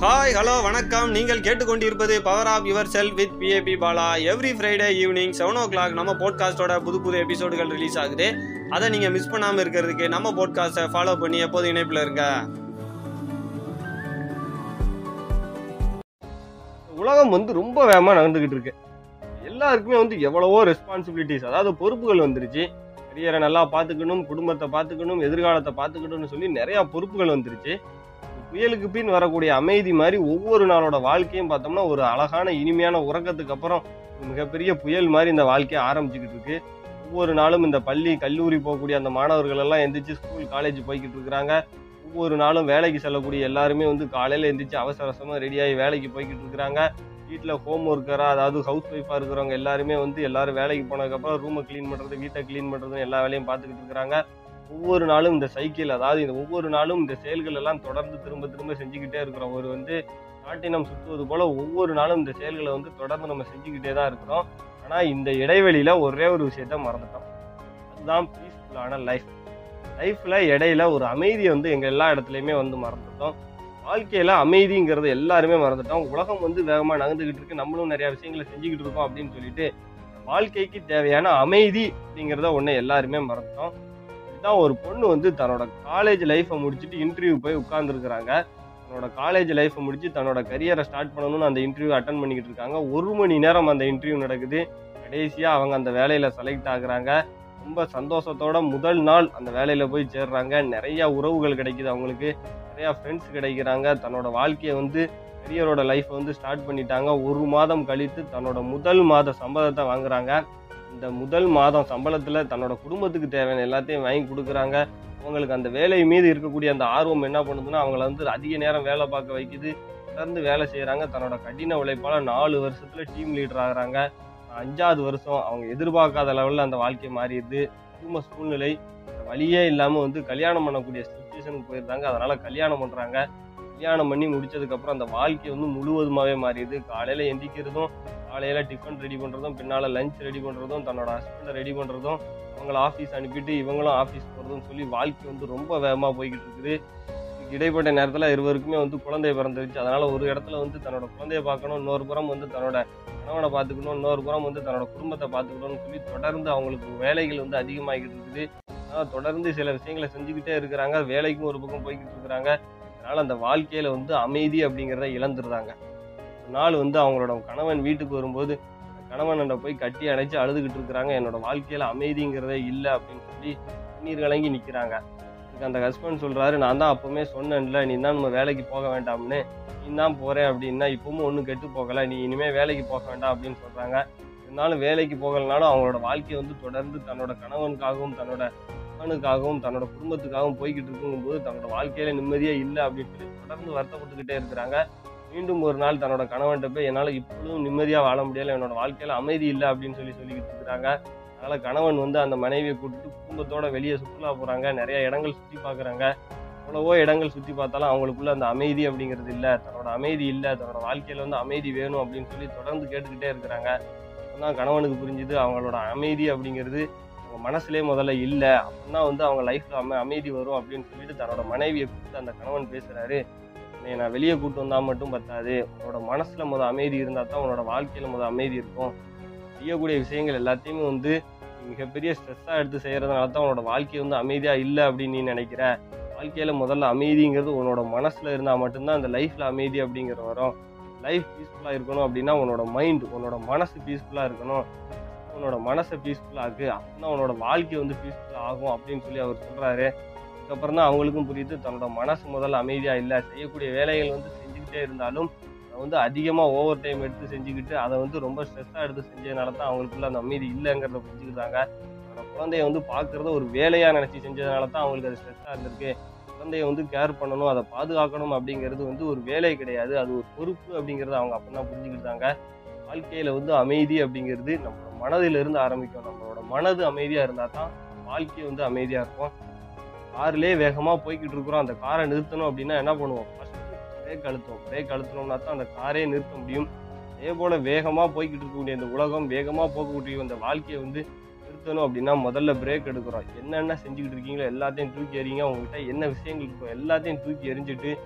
hi hello வணக்கம் நீங்கள் கேட்டுக்கொண்டிருப்பது power of your cell with BAP Bala every Friday evening seven o'clock நம்ம போட்காஸ்டோட புது புது எபிசோடுகள் ரிலீஸ் ஆகுது அதை நீங்கள் மிஸ் பண்ணாமல் இருக்கிறதுக்கு நம்ம போட்காஸ்ட்டை ஃபாலோ பண்ணி எப்போது இணைப்பில் இருங்க உலகம் வந்து ரொம்ப வேகமாக நடந்துகிட்டு இருக்கு எல்லாருக்குமே வந்து எவ்வளவோ ரெஸ்பான்சிபிலிட்டிஸ் அதாவது பொறுப்புகள் வந்துருச்சு கரியரை நல்லா பார்த்துக்கணும் குடும்பத்தை பார்த்துக்கணும் எதிர்காலத்தை பார்த்துக்கணும்னு சொல்லி நிறைய பொறுப்புகள் வந்துருச்சு புயலுக்கு பின் வரக்கூடிய அமைதி மாதிரி ஒவ்வொரு நாளோட வாழ்க்கையும் பார்த்தோம்னா ஒரு அழகான இனிமையான உறக்கத்துக்கு அப்புறம் ஒரு மிகப்பெரிய புயல் மாதிரி இந்த வாழ்க்கையை ஆரம்பிச்சுக்கிட்டு இருக்கு ஒவ்வொரு நாளும் இந்த பள்ளி கல்லூரி போகக்கூடிய அந்த மாணவர்கள் எல்லாம் எந்திரிச்சு ஸ்கூல் காலேஜ் போய்கிட்டு இருக்கிறாங்க ஒவ்வொரு நாளும் வேலைக்கு செல்லக்கூடிய எல்லாருமே வந்து காலையில் எந்திரிச்சு அவசர அவசரமாக ரெடியாகி வேலைக்கு போய்கிட்டு இருக்கிறாங்க வீட்டில் ஹோம் ஒர்க்கராக அதாவது ஹவுஸ் ஒய்ஃபாக இருக்கிறவங்க எல்லாருமே வந்து எல்லாரும் வேலைக்கு போனதுக்கப்புறம் ரூமை க்ளீன் பண்ணுறது வீட்டை க்ளீன் பண்ணுறது எல்லா வேலையும் பார்த்துக்கிட்டு இருக்கிறாங்க ஒவ்வொரு நாளும் இந்த சைக்கிள் அதாவது இந்த ஒவ்வொரு நாளும் இந்த செயல்கள் எல்லாம் தொடர்ந்து திரும்ப திரும்ப செஞ்சுக்கிட்டே இருக்கிறோம் ஒரு வந்து நாட்டினம் சுற்றுவது போல ஒவ்வொரு நாளும் இந்த செயல்களை வந்து தொடர்ந்து நம்ம செஞ்சுக்கிட்டே தான் இருக்கிறோம் ஆனால் இந்த இடைவெளியில் ஒரே ஒரு விஷயத்த மறந்துட்டோம் அதுதான் பீஸ்ஃபுல்லான லைஃப் லைஃப்பில் இடையில ஒரு அமைதியை வந்து எங்கள் எல்லா இடத்துலையுமே வந்து மறந்துட்டோம் வாழ்க்கையில் அமைதிங்கிறது எல்லாருமே மறந்துட்டோம் உலகம் வந்து வேகமாக நகர்ந்துக்கிட்டு இருக்கு நம்மளும் நிறைய விஷயங்களை செஞ்சுக்கிட்டு இருக்கோம் அப்படின்னு சொல்லிட்டு வாழ்க்கைக்கு தேவையான அமைதி அப்படிங்கிறத ஒன்று எல்லாருமே மறந்துட்டோம் இதுதான் ஒரு பொண்ணு வந்து தன்னோட காலேஜ் லைஃப்பை முடிச்சுட்டு இன்டர்வியூ போய் உட்காந்துருக்குறாங்க தன்னோட காலேஜ் லைஃப்பை முடிச்சு தன்னோட கரியரை ஸ்டார்ட் பண்ணணும்னு அந்த இன்டர்வியூ அட்டன் பண்ணிக்கிட்டு இருக்காங்க ஒரு மணி நேரம் அந்த இன்டர்வியூ நடக்குது கடைசியாக அவங்க அந்த வேலையில் செலக்ட் ஆகுறாங்க ரொம்ப சந்தோஷத்தோட முதல் நாள் அந்த வேலையில் போய் சேர்றாங்க நிறைய உறவுகள் கிடைக்குது அவங்களுக்கு நிறையா ஃப்ரெண்ட்ஸ் கிடைக்கிறாங்க தன்னோட வாழ்க்கையை வந்து கரியரோட லைஃப்பை வந்து ஸ்டார்ட் பண்ணிட்டாங்க ஒரு மாதம் கழித்து தன்னோட முதல் மாத சம்பளத்தை வாங்குறாங்க இந்த முதல் மாதம் சம்பளத்தில் தன்னோட குடும்பத்துக்கு தேவையான எல்லாத்தையும் வாங்கி கொடுக்குறாங்க அவங்களுக்கு அந்த வேலை மீது இருக்கக்கூடிய அந்த ஆர்வம் என்ன பண்ணுதுன்னா அவங்கள வந்து அதிக நேரம் வேலை பார்க்க வைக்குது தொடர்ந்து வேலை செய்கிறாங்க தன்னோட கடின உழைப்பால் நாலு வருஷத்தில் டீம் லீடர் ஆகுறாங்க அஞ்சாவது வருஷம் அவங்க எதிர்பார்க்காத லெவலில் அந்த வாழ்க்கை மாறிடுது குடும்ப சூழ்நிலை வழியே இல்லாமல் வந்து கல்யாணம் பண்ணக்கூடிய சுச்சுவேஷனுக்கு போயிருந்தாங்க அதனால் கல்யாணம் பண்ணுறாங்க கல்யாணம் பண்ணி முடிச்சதுக்கப்புறம் அந்த வாழ்க்கை வந்து முழுவதுமாகவே மாறிடுது காலையில் எந்திக்கிறதும் காலையில் டிஃபன் ரெடி பண்ணுறதும் பின்னால் லஞ்ச் ரெடி பண்ணுறதும் தன்னோட ஹஸ்பண்டை ரெடி பண்ணுறதும் அவங்கள ஆஃபீஸ் அனுப்பிட்டு இவங்களும் ஆஃபீஸ் போகிறதும் சொல்லி வாழ்க்கை வந்து ரொம்ப வேகமாக போய்கிட்டு இருக்குது இதுக்கு இடைப்பட்ட நேரத்தில் இருவருக்குமே வந்து குழந்தை பிறந்துருச்சு அதனால் ஒரு இடத்துல வந்து தன்னோட குழந்தைய பார்க்கணும் இன்னொரு புறம் வந்து தன்னோட கணவனை பார்த்துக்கணும் இன்னொரு புறம் வந்து தன்னோட குடும்பத்தை பார்த்துக்கணும்னு சொல்லி தொடர்ந்து அவங்களுக்கு வேலைகள் வந்து அதிகமாகிட்டு இருக்குது ஆனால் தொடர்ந்து சில விஷயங்களை செஞ்சுக்கிட்டே இருக்கிறாங்க வேலைக்கும் ஒரு பக்கம் போய்கிட்டு இருக்கிறாங்க அதனால் அந்த வாழ்க்கையில் வந்து அமைதி அப்படிங்கிறத இழந்துடுறாங்க ஒரு நாள் வந்து அவங்களோட கணவன் வீட்டுக்கு வரும்போது கணவனை போய் கட்டி அணைச்சு அழுதுகிட்டு இருக்கிறாங்க என்னோட வாழ்க்கையில் அமைதிங்கிறதே இல்லை அப்படின்னு சொல்லி கண்ணீர் கலங்கி நிற்கிறாங்க இதுக்கு அந்த ஹஸ்பண்ட் சொல்கிறாரு நான் தான் அப்போவுமே சொன்னேன்ல நீ தான் நம்ம வேலைக்கு போக வேண்டாம்னு நீ தான் போகிறேன் அப்படின்னா இப்பவும் ஒன்றும் கெட்டு போகலை நீ இனிமேல் வேலைக்கு போக வேண்டாம் அப்படின்னு சொல்கிறாங்க இருந்தாலும் வேலைக்கு போகலைனாலும் அவங்களோட வாழ்க்கையை வந்து தொடர்ந்து தன்னோட கணவனுக்காகவும் தன்னோட மகனுக்காகவும் தன்னோட குடும்பத்துக்காகவும் போய்கிட்டு இருக்குங்கும்போது தன்னோட வாழ்க்கையில நிம்மதியே இல்லை அப்படின்னு சொல்லி தொடர்ந்து வருத்தப்பட்டுக்கிட்டே இருக்கிறாங்க மீண்டும் ஒரு நாள் தன்னோட கணவன்கிட்ட போய் என்னால் இப்பொழுதும் நிம்மதியாக வாழ முடியல என்னோட வாழ்க்கையில அமைதி இல்லை அப்படின்னு சொல்லி சொல்லிக்கிட்டு இருக்கிறாங்க அதனால கணவன் வந்து அந்த மனைவியை கூட்டிட்டு குடும்பத்தோட வெளியே சுற்றுலா போகிறாங்க நிறைய இடங்கள் சுற்றி பார்க்குறாங்க எவ்வளவோ இடங்கள் சுற்றி பார்த்தாலும் அவங்களுக்குள்ள அந்த அமைதி அப்படிங்கிறது இல்லை தன்னோட அமைதி இல்லை தன்னோட வாழ்க்கையில வந்து அமைதி வேணும் அப்படின்னு சொல்லி தொடர்ந்து கேட்டுக்கிட்டே இருக்கிறாங்க அப்பதான் கணவனுக்கு புரிஞ்சுது அவங்களோட அமைதி அப்படிங்கிறது அவங்க மனசுலேயே முதல்ல இல்லை அப்படின்னா வந்து அவங்க லைஃப்ல அம அமைதி வரும் அப்படின்னு சொல்லிட்டு தன்னோட மனைவியை கூப்பிட்டு அந்த கணவன் பேசுறாரு நீ நான் வெளியே கூட்டு வந்தா மட்டும் பத்தாது உன்னோட மனசுல முத அமைதி இருந்தா தான் உன்னோட வாழ்க்கையில முத அமைதி இருக்கும் செய்யக்கூடிய விஷயங்கள் எல்லாத்தையுமே வந்து நீ மிகப்பெரிய ஸ்ட்ரெஸ்ஸாக எடுத்து செய்யறதுனால தான் உன்னோட வாழ்க்கை வந்து அமைதியா இல்லை அப்படின்னு நீ நினைக்கிற வாழ்க்கையில முதல்ல அமைதிங்கிறது உன்னோட மனசுல இருந்தா மட்டும்தான் அந்த லைஃப்ல அமைதி அப்படிங்கிறது வரும் லைஃப் பீஸ்ஃபுல்லாக இருக்கணும் அப்படின்னா உன்னோட மைண்ட் உன்னோட மனசு பீஸ்ஃபுல்லாக இருக்கணும் உன்னோட மனசை பீஸ்ஃபுல்லாக ஆக்கு அப்படின்னா உன்னோட வாழ்க்கை வந்து பீஸ்ஃபுல்லாக ஆகும் அப்படின்னு சொல்லி அவர் சொல்கிறாரு அதுக்கப்புறம் தான் அவங்களுக்கும் புரியுது தன்னோட மனசு முதல்ல அமைதியாக இல்லை செய்யக்கூடிய வேலைகள் வந்து செஞ்சுக்கிட்டே இருந்தாலும் அதை வந்து அதிகமாக ஓவர் டைம் எடுத்து செஞ்சுக்கிட்டு அதை வந்து ரொம்ப ஸ்ட்ரெஸ்ஸாக எடுத்து செஞ்சதுனால தான் அவங்களுக்குள்ள அந்த அமைதி இல்லைங்கிறத புரிஞ்சுக்கிட்டாங்க தன்னோட குழந்தைய வந்து பார்க்குறத ஒரு வேலையாக நினச்சி செஞ்சதுனால தான் அவங்களுக்கு அது ஸ்ட்ரெஸ்ஸாக இருந்திருக்கு குழந்தைய வந்து கேர் பண்ணணும் அதை பாதுகாக்கணும் அப்படிங்கிறது வந்து ஒரு வேலை கிடையாது அது ஒரு பொறுப்பு அப்படிங்கிறத அவங்க அப்போ தான் புரிஞ்சுக்கிட்டாங்க வாழ்க்கையில் வந்து அமைதி அப்படிங்கிறது நம்மளோட மனதிலிருந்து ஆரம்பிக்கும் நம்மளோட மனது அமைதியாக இருந்தால் தான் வாழ்க்கை வந்து அமைதியாக இருக்கும் கார்லேயே வேகமாக போய்கிட்டு இருக்கிறோம் அந்த காரை நிறுத்தணும் அப்படின்னா என்ன பண்ணுவோம் ஃபஸ்ட்டு பிரேக் அழுத்துவோம் பிரேக் அழுத்தணும்னா தான் அந்த காரே நிறுத்த முடியும் அதே போல் வேகமாக போய்கிட்டு இருக்கக்கூடிய இந்த உலகம் வேகமாக போகக்கூடிய இந்த வாழ்க்கையை வந்து நிறுத்தணும் அப்படின்னா முதல்ல பிரேக் எடுக்கிறோம் என்னென்ன செஞ்சுக்கிட்டு இருக்கீங்களோ எல்லாத்தையும் தூக்கி எறிங்க உங்ககிட்ட என்ன விஷயங்கள் இருக்கோ எல்லாத்தையும் தூக்கி எறிஞ்சிட்டு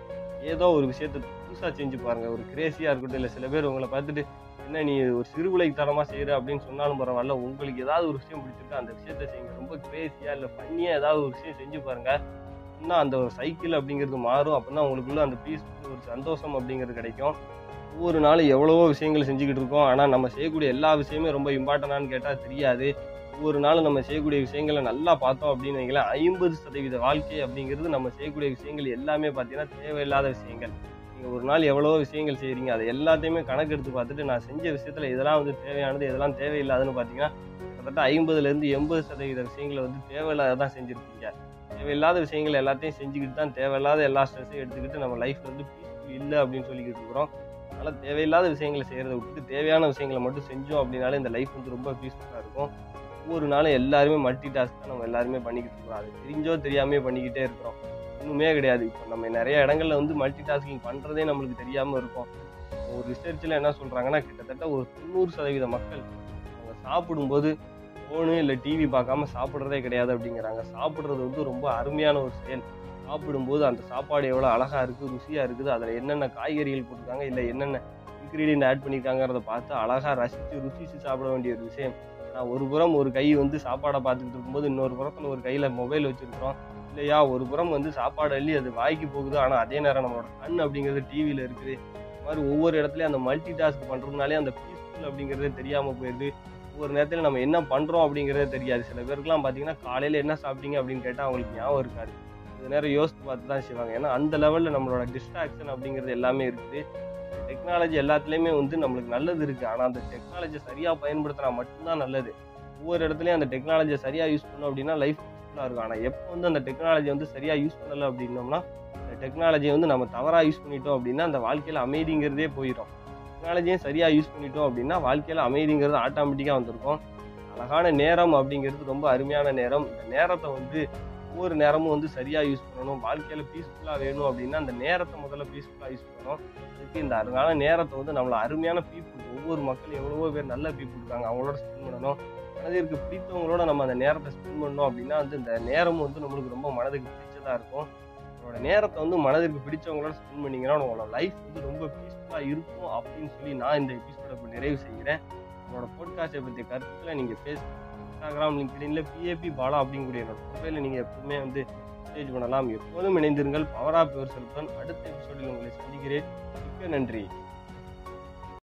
ஏதோ ஒரு விஷயத்த புதுசாக செஞ்சு பாருங்க ஒரு கிரேசியாக இருக்கட்டும் இல்லை சில பேர் உங்களை பார்த்துட்டு என்ன நீ ஒரு சிறுவிளைத்தனமாக செய்கிற அப்படின்னு சொன்னாலும் பரவாயில்ல உங்களுக்கு ஏதாவது ஒரு விஷயம் பிடிச்சிருக்கா அந்த விஷயத்த செய்யுங்க ரொம்ப கிரேசியாக இல்லை ஃபன்னியாக ஏதாவது ஒரு விஷயம் செஞ்சு பாருங்க இன்னும் அந்த ஒரு சைக்கிள் அப்படிங்கிறது மாறும் அப்போ உங்களுக்குள்ள அந்த பீஸ் ஒரு சந்தோஷம் அப்படிங்கிறது கிடைக்கும் ஒவ்வொரு நாளும் எவ்வளவோ விஷயங்கள் செஞ்சுக்கிட்டு இருக்கோம் ஆனால் நம்ம செய்யக்கூடிய எல்லா விஷயமே ரொம்ப இம்பார்ட்டண்டானு கேட்டால் தெரியாது ஒவ்வொரு நாளும் நம்ம செய்யக்கூடிய விஷயங்களை நல்லா பார்த்தோம் அப்படின்னு வைங்களேன் ஐம்பது சதவீத வாழ்க்கை அப்படிங்கிறது நம்ம செய்யக்கூடிய விஷயங்கள் எல்லாமே பார்த்தீங்கன்னா தேவையில்லாத விஷயங்கள் நீங்கள் ஒரு நாள் எவ்வளவோ விஷயங்கள் செய்கிறீங்க அதை எல்லாத்தையுமே கணக்கெடுத்து பார்த்துட்டு நான் செஞ்ச விஷயத்தில் இதெல்லாம் வந்து தேவையானது இதெல்லாம் தேவையில்லாதுன்னு பார்த்தீங்கன்னா கிட்டத்தட்ட ஐம்பதுலேருந்து எண்பது சதவீத விஷயங்களை வந்து தேவையில்லாத தான் செஞ்சுருக்கீங்க தேவையில்லாத விஷயங்கள் எல்லாத்தையும் செஞ்சுக்கிட்டு தான் தேவையில்லாத எல்லா ஸ்ட்ரெஸ்ஸையும் எடுத்துக்கிட்டு நம்ம லைஃப்ல வந்து பீஸ்ஃபுல் இல்லை அப்படின்னு சொல்லிக்கிட்டு இருக்கிறோம் அதனால் தேவையில்லாத விஷயங்களை செய்கிறத விட்டுட்டு தேவையான விஷயங்களை மட்டும் செஞ்சோம் அப்படின்னாலே இந்த லைஃப் வந்து ரொம்ப பீஸ்ஃபுல்லாக இருக்கும் ஒவ்வொரு நாளும் எல்லாருமே மல்டி டாஸ்க் தான் நம்ம எல்லாருமே பண்ணிக்கிட்டு இருக்கிறோம் அது தெரிஞ்சோ தெரியாமே பண்ணிக்கிட்டே இருக்கிறோம் ஒன்றுமே கிடையாது இப்போ நம்ம நிறைய இடங்கள்ல வந்து மல்டி டாஸ்கிங் பண்ணுறதே நம்மளுக்கு தெரியாமல் இருக்கும் ஒரு ரிசர்ச்சில் என்ன சொல்கிறாங்கன்னா கிட்டத்தட்ட ஒரு தொண்ணூறு சதவீத மக்கள் அவங்க சாப்பிடும்போது ஃபோனு இல்லை டிவி பார்க்காம சாப்பிட்றதே கிடையாது அப்படிங்கிறாங்க சாப்பிட்றது வந்து ரொம்ப அருமையான ஒரு செயல் சாப்பிடும்போது அந்த சாப்பாடு எவ்வளோ அழகாக இருக்குது ருசியாக இருக்குது அதில் என்னென்ன காய்கறிகள் போட்டிருக்காங்க இல்லை என்னென்ன இன்க்ரீடியன்ட் ஆட் பண்ணியிருக்காங்கிறத பார்த்து அழகாக ரசித்து ருசித்து சாப்பிட வேண்டிய ஒரு விஷயம் ஆனால் ஒரு புறம் ஒரு கை வந்து சாப்பாடை பார்த்துக்கிட்டு இருக்கும்போது இன்னொரு புறத்தில் ஒரு கையில் மொபைல் வச்சுருக்கிறோம் இல்லையா ஒரு புறம் வந்து சாப்பாடு அள்ளி அது வாய்க்கு போகுது ஆனால் அதே நேரம் நம்மளோட கண் அப்படிங்கிறது டிவியில் இருக்குது இந்த மாதிரி ஒவ்வொரு இடத்துலையும் அந்த மல்டி டாஸ்க் பண்ணுறதுனாலே அந்த பீஸ்ஃபுல் அப்படிங்கிறதே தெரியாமல் போயிடுது ஒவ்வொரு நேரத்தில் நம்ம என்ன பண்ணுறோம் அப்படிங்கிறதே தெரியாது சில பேருக்குலாம் பார்த்தீங்கன்னா காலையில் என்ன சாப்பிட்டீங்க அப்படின்னு கேட்டால் அவங்களுக்கு ஞாபகம் இருக்காது கொஞ்ச நேரம் யோசித்து பார்த்து தான் செய்வாங்க ஏன்னா அந்த லெவலில் நம்மளோட டிஸ்ட்ராக்ஷன் அப்படிங்கிறது எல்லாமே இருக்குது டெக்னாலஜி எல்லாத்துலேயுமே வந்து நம்மளுக்கு நல்லது இருக்குது ஆனால் அந்த டெக்னாலஜியை சரியாக பயன்படுத்தினா மட்டும்தான் நல்லது ஒவ்வொரு இடத்துலையும் அந்த டெக்னாலஜியை சரியாக யூஸ் பண்ணோம் அப்படின்னா லைஃப் யூஸ்ஃபுல்லாக இருக்கும் ஆனால் எப்போ வந்து அந்த டெக்னாலஜி வந்து சரியாக யூஸ் பண்ணலை அப்படின்னோம்னா அந்த டெக்னாலஜியை வந்து நம்ம தவறாக யூஸ் பண்ணிட்டோம் அப்படின்னா அந்த வாழ்க்கையில் அமைதிங்கிறதே போயிடும் டெக்னாலஜியும் சரியாக யூஸ் பண்ணிட்டோம் அப்படின்னா வாழ்க்கையில் அமைதிங்கிறது ஆட்டோமேட்டிக்காக வந்திருக்கும் அழகான நேரம் அப்படிங்கிறது ரொம்ப அருமையான நேரம் இந்த நேரத்தை வந்து ஒவ்வொரு நேரமும் வந்து சரியாக யூஸ் பண்ணணும் வாழ்க்கையில் பீஸ்ஃபுல்லாக வேணும் அப்படின்னா அந்த நேரத்தை முதல்ல பீஸ்ஃபுல்லாக யூஸ் பண்ணணும் அதுக்கு இந்த அழகான நேரத்தை வந்து நம்மள அருமையான பீப்புள் ஒவ்வொரு மக்களும் எவ்வளவோ பேர் நல்ல பீப்புள் இருக்காங்க அவங்களோட ஸ்பெண்ட் பண்ணணும் மனதிற்கு பிடித்தவங்களோட நம்ம அந்த நேரத்தை ஸ்பெண்ட் பண்ணோம் அப்படின்னா வந்து இந்த நேரம் வந்து நம்மளுக்கு ரொம்ப மனதுக்கு பிடிச்சதாக இருக்கும் உங்களோட நேரத்தை வந்து மனதிற்கு பிடிச்சவங்களோட ஸ்பெண்ட் பண்ணீங்கன்னா உங்களோட லைஃப் வந்து ரொம்ப பீஸ்ஃபுல்லாக இருக்கும் அப்படின்னு சொல்லி நான் இந்த எபிசோட இப்போ நிறைவு செய்கிறேன் உங்களோட போட்காஸ்ட்டை பற்றிய கருத்துக்களை நீங்கள் ஃபேஸ்புக் இன்ஸ்டாகிராம் லிங்க்டின்ல பிஏபி பாலா அப்படிங்கக்கூடிய என்னோட ப்ரொஃபைலில் நீங்கள் எப்பவுமே வந்து மெசேஜ் பண்ணலாம் எப்போதும் இணைந்திருங்கள் பவர் ஆப் யுவர் செல்ஃபன் அடுத்த எபிசோடில் உங்களை சந்திக்கிறேன் மிக்க நன்றி